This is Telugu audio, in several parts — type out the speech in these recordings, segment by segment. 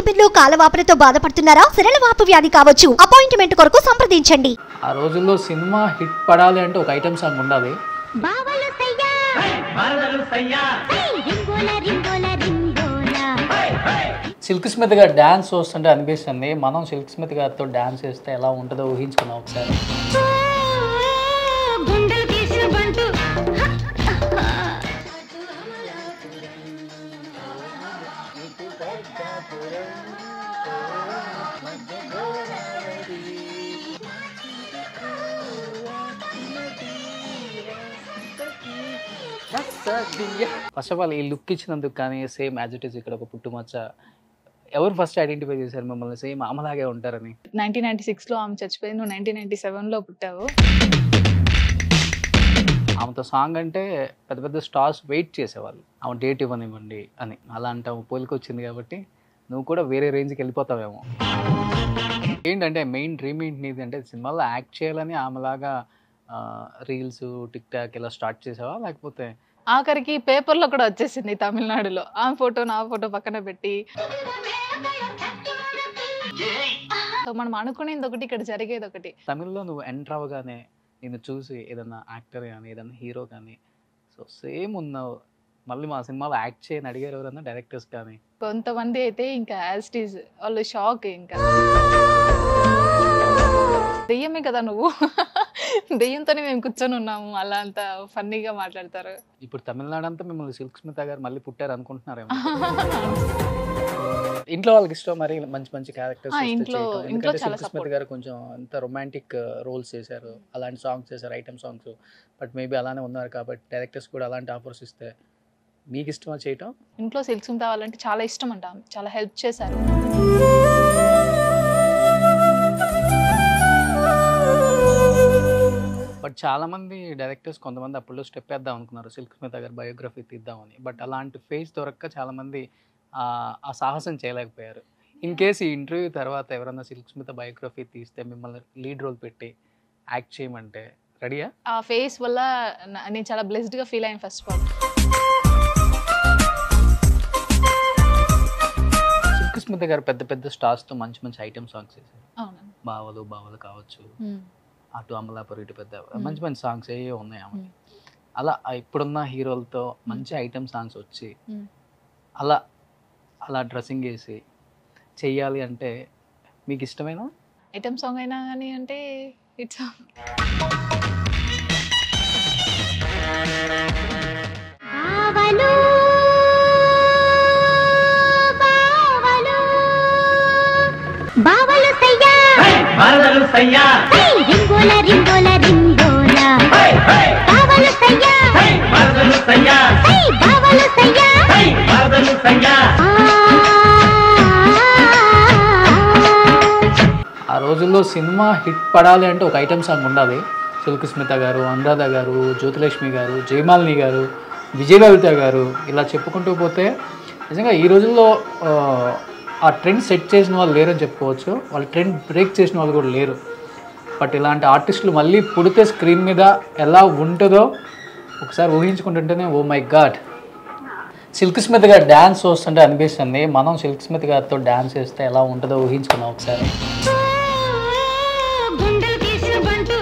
ఇబ్బందులు కాలవాపులతో బాధపడుతున్నారా సిరలవాపు వ్యాధి కావచ్చు అపాయింట్మెంట్ కొరకు సంప్రదించండి ఆ రోజుల్లో సినిమా హిట్ పడాలి అంటే ఒక ఐటమ్ సాంగ్ ఉండాలి బావలు సయ్యా రింగోల రింగోల రింగోల సిల్క్ స్మిత్ గారు డ్యాన్స్ చూస్తుంటే అనిపిస్తుంది మనం సిల్క్ స్మిత్ గారితో డ్యాన్స్ చేస్తే ఎలా ఉంటుందో ఊహించుకున్నాం ఒకసారి గుండెలు గీసిన బంటు ఫస్ట్ ఆఫ్ ఆల్ ఈ లుక్ ఇచ్చినందుకు కానీ సేమ్ యాజ్ ఇట్ ఈస్ ఇక్కడ ఒక పుట్టుమచ్చ ఎవరు ఫస్ట్ ఐడెంటిఫై చేశారు మిమ్మల్ని సేమ్ ఆమెలాగే ఉంటారని నైన్టీన్ నైన్టీ సిక్స్లో ఆమె చచ్చిపోయింది నువ్వు నైన్టీన్ నైన్టీ సెవెన్లో పుట్టావు ఆమెతో సాంగ్ అంటే పెద్ద పెద్ద స్టార్స్ వెయిట్ చేసేవాళ్ళు ఆమె డేట్ ఇవ్వనివ్వండి అని అలాంటి ఆమె పోలికి వచ్చింది కాబట్టి నువ్వు కూడా వేరే రేంజ్కి వెళ్ళిపోతావేమో ఏంటంటే మెయిన్ డ్రీమ్ ఏంటి నీది అంటే సినిమాలో యాక్ట్ చేయాలని ఆమెలాగా రీల్స్ టిక్ టాక్ ఇలా స్టార్ట్ చేసావా లేకపోతే ఆఖరికి పేపర్లో కూడా వచ్చేసింది తమిళనాడులో ఆమె ఫోటో నా ఫోటో పక్కన పెట్టి సో మనం అనుకునేది ఒకటి ఇక్కడ జరిగేది ఒకటి తమిళ్లో నువ్వు ఎంటర్ అవ్వగానే నేను చూసి ఏదన్నా యాక్టర్ కానీ ఏదన్నా హీరో కానీ సో సేమ్ ఉన్నావు మళ్ళీ మా సినిమాలో యాక్ట్ చేయని అడిగారు ఎవరన్నా డైరెక్టర్స్ కానీ కొంతమంది అయితే ఇంకా యాస్టీస్ వాళ్ళు షాక్ ఇంకా దెయ్యమే కదా నువ్వు దెయ్యంతోనే మేము కూర్చొని ఉన్నాము అలా అంత ఫన్నీగా మాట్లాడతారు ఇప్పుడు తమిళనాడు అంతా మిమ్మల్ని సిల్క్ స్మిత గారు మళ్ళీ పుట్టారు అనుకుంటున్నారేమో ఇంట్లో వాళ్ళకి ఇష్టం మరి మంచి మంచి క్యారెక్టర్స్ ఆ, ఇంట్లో- ఇంట్లో చాలా సిల్క్ స్మిత support. గారు కొంచెం అంత రొమాంటిక్ రోల్స్ చేశారు అలాంటి సాంగ్స్ చేశారు ఐటమ్ సాంగ్స్ బట్ మేబీ అలానే ఉన్నారు కాబట్టి డైరెక్టర్స్ కూడా అలాంటి ఆఫర్స్ ఇస్తే మీకు ఇష్టమా చేయటం ఇంట్లో సిల్క్ సుమ్ కావాలంటే చాలా ఇష్టం అంట ఆమె. చాలా హెల్ప్ చేశారు బట్ చాలా మంది డైరెక్టర్స్ కొంతమంది అప్పుడు స్టెప్ వేద్దాం అనుకున్నారు సిల్క్ స్మిత గారు బయోగ్రఫీ తీద్దామని బట్ అలాంటి ఫేస్ దొరక్క చాలా మంది ఆ ఆ సాహసం చేయలేకపోయారు ఇన్ కేస్ ఈ ఇంటర్వ్యూ తర్వాత ఎవరన్నా సిల్క్ స్మిత బయోగ్రఫీ తీస్తే మిమ్మల్ని లీడ్ రోల్ పెట్టి యాక్ట్ చేయమంటే రెడీయా ఆ ఫేస్ వల్ల నా- నేను చాలా blessed గా ఫీల్ అయ్యాను first of all Silk Smitha గారు పెద్ద పెద్ద స్టార్స్తో మంచి మంచి ఐటమ్ సాంగ్స్ చేశారు అవును బావలు బావలు కావచ్చు ఉమ్. అటు అమలాపురి ఇటు పెద్ద Hmm. మంచి మంచి సాంగ్స్ ఏవో ఉన్నాయి ఆమె Hmm. అలా ఆ ఇప్పుడున్న హీరోలతో మంచి ఐటమ్ సాంగ్స్ వచ్చి Hmm. అలా అలా డ్రెస్సింగ్ వేసి చెయ్యాలి అంటే మీకు ఇష్టమేనా ఐటమ్ సాంగ్ అయినా కానీ అంటే ఇట్స్ బావలు బావలు బావలు సయ్యా మరదలు సయ్యా రింగోల రింగోల రింగోల బావలు సయ్యా మరదలు సయ్యా బావలు సయ్యా మరదలు సయ్యా ఆ రోజుల్లో సినిమా హిట్ పడాలి అంటే ఒక ఐటమ్ సాంగ్ ఉండాలి సిల్క్ స్మిత గారు అనురాధ గారు జ్యోతిలక్ష్మి గారు జయమాలిని గారు విజయలలిత గారు ఇలా చెప్పుకుంటూ పోతే నిజంగా ఈ రోజుల్లో ఆ, ఆ ట్రెండ్ సెట్ చేసిన వాళ్ళు లేరని చెప్పుకోవచ్చు వాళ్ళు ట్రెండ్ బ్రేక్ చేసిన వాళ్ళు కూడా లేరు బట్ ఇలాంటి ఆర్టిస్టులు మళ్ళీ పుడితే స్క్రీన్ మీద ఎలా ఉంటుందో ఒకసారి ఊహించుకుంటుంటేనే oh my God Silk Smitha గారు డ్యాన్స్ చూస్తుంటే అనిపిస్తుంది మనం సిల్క్ స్మిత్ గారితో డ్యాన్స్ చేస్తే ఎలా ఉంటుందో ఊహించుకున్నాం ఒకసారి గుండెలు గీసిన బంటు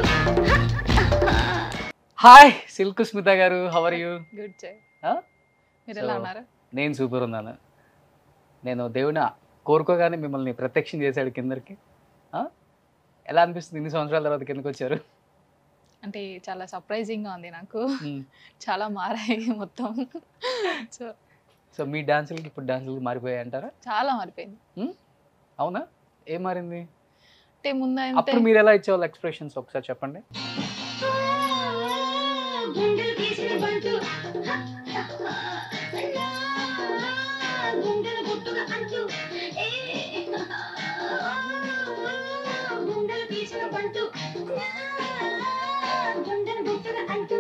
హాయ్ సిల్క్ స్మిత గారు హవర్ యూ గుడ్ జై మీరు ఎలా So, ఉన్నారు నేను సూపర్ ఉన్నాను నేను దేవుని కోరుకోగానే మిమ్మల్ని ప్రత్యక్షం చేశాడు కిందకి ఆ? ఎలా అనిపిస్తుంది ఇన్ని సంవత్సరాల తర్వాత కిందకి వచ్చారు అంటే చాలా సర్ప్రైజింగ్ గా ఉంది నాకు మ్మ్. చాలా మారాయి మొత్తం సో సో మీ డాన్సులకి ఇప్పుడు డాన్సులకి మారిపోయాయి అంటారా చాలా మారిపోయింది మ్మ్? అవునా ఏం మారింది అంటే ముందు అప్పుడు మీరు ఎలా ఇచ్చేవాళ్ళు ఎక్స్ప్రెషన్స్ ఒకసారి చెప్పండి గుండెలు గీసిన బంటు గుండెలు గుట్టుగా అంటూ ఏ, గుండెలు గీసిన బంటు గుండెలు గుట్టుగా అంటూ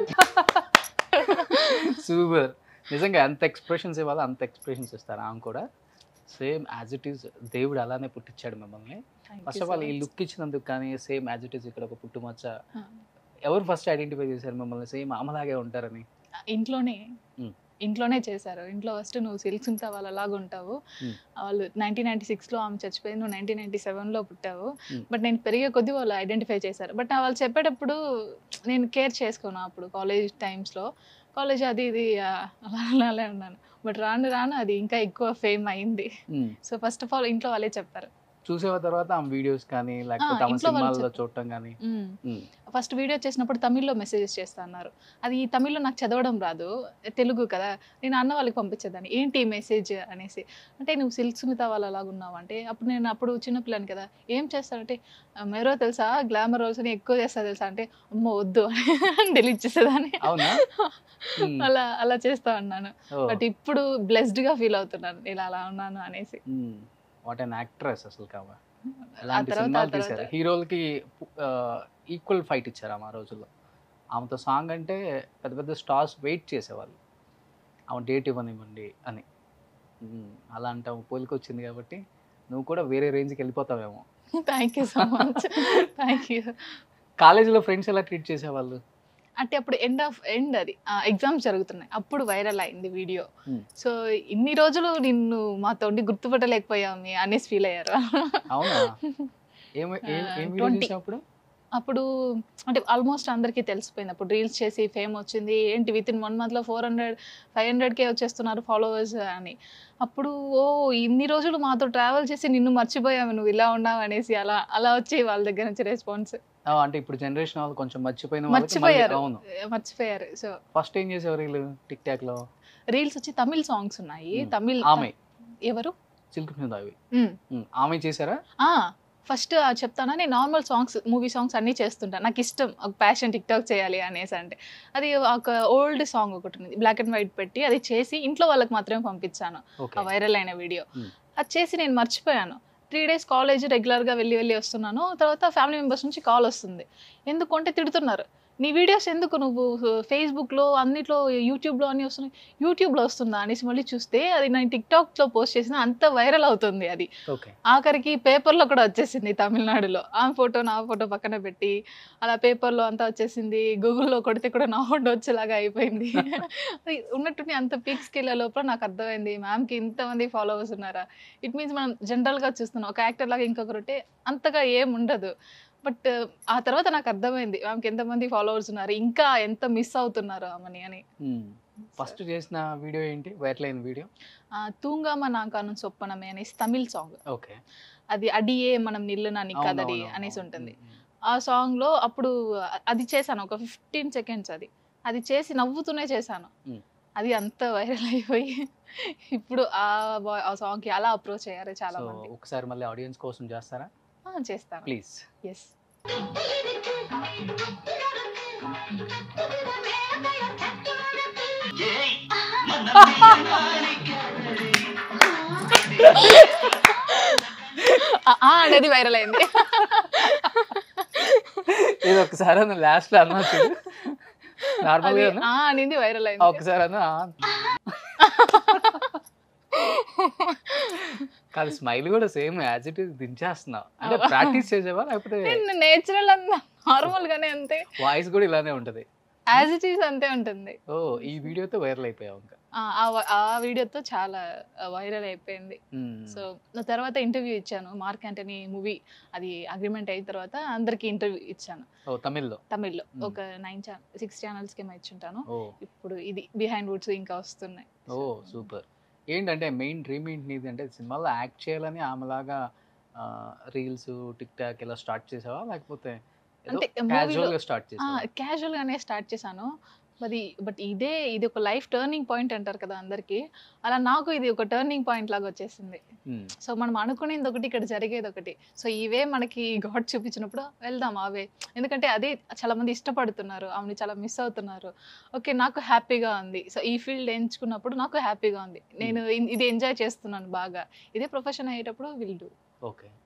సూపర్ నిజంగా ఎంత ఎక్స్ప్రెషన్స్ ఇవ్వాలో అంత ఎక్స్ప్రెషన్స్ ఇస్తారు ఆమె కూడా సేమ్ యాజ్ ఇట్ ఈస్ దేవుడు అలానే పుట్టించాడు మిమ్మల్ని ఫస్ట్ ఆఫ్ ఆల్ ఈ లుక్ ఇచ్చినందుకు కానీ సేమ్ యాజ్ ఇట్ ఈస్ ఇక్కడ ఒక పుట్టుమచ్చ ఎవరు ఫస్ట్ ఐడెంటిఫై చేశారు మిమ్మల్ని సేమ్ ఆమెలాగే ఉంటారని ఇంట్లోనే ఇంట్లోనే చేశారు ఇంట్లో ఫస్ట్ నువ్వు సిల్క్ సుంతా వాళ్ళలాగా ఉంటావు Hmm. వాళ్ళు నైన్టీన్ నైన్టీ సిక్స్లో ఆమె చచ్చిపోయింది నువ్వు నైన్టీన్ నైన్టీ సెవెన్లో పుట్టావు Hmm. బట్ నేను పెరిగే కొద్దీ వాళ్ళు ఐడెంటిఫై చేశారు బట్ వాళ్ళు చెప్పేటప్పుడు నేను కేర్ చేసుకోను అప్పుడు కాలేజ్ టైమ్స్లో కాలేజ్ అది ఇది ఆ, అలా అలా అలా ఉన్నాను బట్ రాను రాను అది ఇంకా ఎక్కువ ఫేమ్ అయింది um. So first of all ఇంట్లో వాళ్ళే చెప్పారు చూసేవ తర్వాత ఆమె వీడియోస్ కానీ లేకపోతే ఆమె ఇంట్లో వాళ్ళు సినిమాల్లో చెప్ప- చూడటం కానీ ఉమ్. ఫస్ట్ వీడియో చేసినప్పుడు తమిళ్లో మెసేజెస్ చేస్తా అన్నారు అది ఈ తమిళ్లో నాకు చదవడం రాదు తెలుగు కదా నేను అన్న వాళ్ళకి పంపించేదాన్ని ఏంటి ఈ మెసేజ్ అనేసి అంటే నువ్వు సిల్క్ సుమిత వాళ్ళలాగా ఉన్నావు అంటే అప్పుడు నేను అప్పుడు చిన్నపిల్లని కదా ఏం చేస్తానంటే మెరో తెలుసా గ్లామర్ రోల్స్ అని ఎక్కువ చేస్తా తెలుసా అంటే అమ్మో వద్దు అని డిలీట్ చేసేదాన్ని అవునా ఉమ్. అలా అలా చేస్తా ఉన్నాను ఓ. బట్ ఇప్పుడు బ్లెస్డ్ గా ఫీల్ అవుతున్నాను ఇలా అలా ఉన్నాను అనేసి వాట్ అండ్ యాక్ట్రెస్ అసలు కావా ఆ అలాంటి తర్వాత ఆ సినిమాలు తర్వాత తీశారు హీరోలకి ఈక్వల్ ఫైట్ ఇచ్చారు ఆమె ఆ రోజుల్లో ఆమెతో సాంగ్ అంటే పెద్ద పెద్ద స్టార్స్ వెయిట్ చేసేవాళ్ళు ఆమె డేట్ ఇవ్వనివ్వండి అని ఉమ్, అలాంటి ఆమె పోలికి వచ్చింది కాబట్టి నువ్వు కూడా వేరే రేంజ్కి వెళ్ళిపోతావేమో thank you so much thank you కాలేజీలో ఫ్రెండ్స్ ఎలా ట్రీట్ చేసేవాళ్ళు అంటే అప్పుడు ఎండ్ ఆఫ్ ఎండ్ అది ఎగ్జామ్స్ జరుగుతున్నాయి అప్పుడు వైరల్ అయింది వీడియో Hmm. సో ఇన్ని రోజులు నిన్ను మాతో ఉండి గుర్తుపట్టలేకపోయామి అనేసి ఫీల్ అయ్యారు అవునా ఏం ఏం ఏం వీడియో 20. చేసినప్పుడు అప్పుడు అంటే ఆల్మోస్ట్ అందరికీ తెలిసిపోయింది అప్పుడు రీల్స్ చేసి ఫేమ్ వచ్చింది ఏంటి విత్ ఇన్ వన్ మంత్లో ఫోర్ హండ్రెడ్ ఫైవ్ హండ్రెడ్కే వచ్చేస్తున్నారు ఫాలోవర్స్ అని అప్పుడు ఓ ఇన్ని రోజులు మాతో ట్రావెల్ చేసి నిన్ను మర్చిపోయాము నువ్వు ఇలా ఉన్నావు అనేసి అలా అలా వచ్చి వాళ్ళ దగ్గర నుంచి రెస్పాన్స్ ఆ, అంటే ఇప్పుడు జనరేషన్ వాళ్ళు కొంచెం మర్చిపోయిన వాళ్ళకి మళ్ళీ- మర్చిపోయారు అవును మర్చిపోయారు సో ఫస్ట్ ఏం చేసేవారు వీళ్ళు టిక్ టాక్ లో రీల్స్ వచ్చి తమిళ్ సాంగ్స్ ఉన్నాయి Hmm. తమిళ్ ఆమె ఎవరు సిల్క్ మీద అవి Hmm. ఉమ్, ఆమె చేశారా ఫస్ట్ చెప్తానా నేను నార్మల్ సాంగ్స్ మూవీ సాంగ్స్ అన్నీ చేస్తుంటాను నాకు ఇష్టం ఒక ప్యాషన్ టిక్ టాక్ చేయాలి అనేసి అంటే అది ఒక ఓల్డ్ సాంగ్ ఒకటి ఉంది బ్లాక్ అండ్ వైట్ పెట్టి అది చేసి ఇంట్లో వాళ్ళకి మాత్రమే పంపించాను ఓకే ఆ వైరల్ అయిన వీడియో Hmm. అది చేసి నేను మర్చిపోయాను త్రీ డేస్ కాలేజ్ రెగ్యులర్గా వెళ్ళి వెళ్ళి వస్తున్నాను తర్వాత ఫ్యామిలీ మెంబర్స్ నుంచి కాల్ వస్తుంది ఎందుకు అంటే తిడుతున్నారు నీ వీడియోస్ ఎందుకు నువ్వు ఫేస్బుక్లో అన్నిట్లో యూట్యూబ్లో అన్ని వస్తున్నాయి యూట్యూబ్లో వస్తుందా అనేసి మళ్ళీ చూస్తే అది నేను టిక్టాక్లో పోస్ట్ చేసిన అంత వైరల్ అవుతుంది అది ఓకే ఆఖరికి పేపర్లో కూడా వచ్చేసింది తమిళనాడులో ఆ ఫోటో నా ఫోటో పక్కన పెట్టి అలా పేపర్లో అంతా వచ్చేసింది గూగుల్లో కొడితే కూడా నా ఫోటో వచ్చేలాగా అయిపోయింది అది ఉన్నట్టుండి అంత పీక్స్కి వెళ్ళే లోపల నాకు అర్థమైంది మ్యామ్కి ఇంతమంది ఫాలోవర్స్ ఉన్నారా ఇట్ మీన్స్ మనం జనరల్గా చూస్తున్నాం ఒక యాక్టర్ లాగా ఇంకొకరు ఉంటే అంతగా ఏం ఉండదు బట్ ఆ తర్వాత నాకు అర్థమైంది ఆమెకి ఎంతమంది ఫాలోవర్స్ ఉన్నారు ఇంకా ఎంత మిస్ అవుతున్నారు ఆమెని అని ఫస్ట్ చేసిన వీడియో ఏంటి వైరల్ అయిన వీడియో ఆ, తూంగామ నాకాను సొప్పనమే అనేసి తమిళ్ సాంగ్ ఓకే అది అడియే మనం నిల్లునా నిక్కదడి అనేసి ఉంటుంది ఆ సాంగ్ లో అప్పుడు అది చేశాను ఒక ఫిఫ్టీన్ సెకండ్స్ అది అది చేసి నవ్వుతూనే చేశాను Hmm. అది అంత వైరల్ అయిపోయి ఇప్పుడు ఆ బా- ఆ సాంగ్ కి అలా అప్రోచ్ అయ్యారు చాలా సో మంది ఒకసారి మళ్ళీ ఆడియన్స్ కోసం చేస్తారా ఆ, చేస్తాను ప్లీజ్ ఎస్ అనేది వైరల్ అయింది ఇది ఒకసారి అన్న లాస్ట్ లో అన్నా చూడు నార్మల్ అది గా ఆ అనేది వైరల్ అయింది ఒకసారి అన్న కాదు స్మైల్ కూడా సేమ్ యాజ్ ఇట్ ఈస్ దించేస్తున్నావు అంటే ప్రాక్టీస్ చేసేవా లేకపోతే నేను నేచురల్ అంత నార్మల్ గానే అంతే వాయిస్ కూడా ఇలానే ఉంటది యాజ్ ఇట్ ఈస్ అంతే ఉంటుంది ఓ ఈ వీడియోతో వైరల్ అయిపోయావు ఇంకా ఆ, ఆ వ- ఆ వీడియోతో చాలా వైరల్ అయిపోయింది మ్మ్. సో నా తర్వాత ఇంటర్వ్యూ ఇచ్చాను మార్క్ యాంటనీ మూవీ అది అగ్రిమెంట్ అయిన తర్వాత అందరికి ఇంటర్వ్యూ ఇచ్చాను ఓ తమిళ్లో తమిళ్లో Hmm. ఒక నైన్ ఛానల్ సిక్స్ ఛానల్స్కి ఏమో ఇచ్చుంటాను ఓ ఇప్పుడు ఇది బిహైండ్ వుడ్స్ ఇంకా వస్తున్నాయి ఓ సూపర్ ఏంటంటే మెయిన్ డ్రీమ్ ఏంటి నీది అంటే సినిమాలో యాక్ట్ చేయాలని ఆమెలాగా రీల్స్ టిక్ టాక్ ఇలా స్టార్ట్ చేసావా లేకపోతే అంటే క్యాజువల్ మూవీలో గా స్టార్ట్ చేసావా క్యాజువల్ గానే స్టార్ట్ చేశాను మరి బట్ ఇదే ఇది ఒక లైఫ్ టర్నింగ్ పాయింట్ అంటారు కదా అందరికి అలా నాకు ఇది ఒక టర్నింగ్ పాయింట్ లాగా వచ్చేసింది మ్మ్. సో మనం అనుకునేది ఒకటి ఇక్కడ జరిగేది ఒకటి సో ఇవే మనకి గాడ్ చూపించినప్పుడు వెళ్దాం అవే ఎందుకంటే అదే చాలా మంది ఇష్టపడుతున్నారు ఆమెని చాలా మిస్ అవుతున్నారు ఓకే నాకు హ్యాపీగా ఉంది సో ఈ ఫీల్డ్ ఎంచుకున్నప్పుడు నాకు హ్యాపీగా ఉంది నేను ఇ- ఇది ఎంజాయ్ చేస్తున్నాను బాగా ఇదే ప్రొఫెషన్ అయ్యేటప్పుడు విల్ డూ ఓకే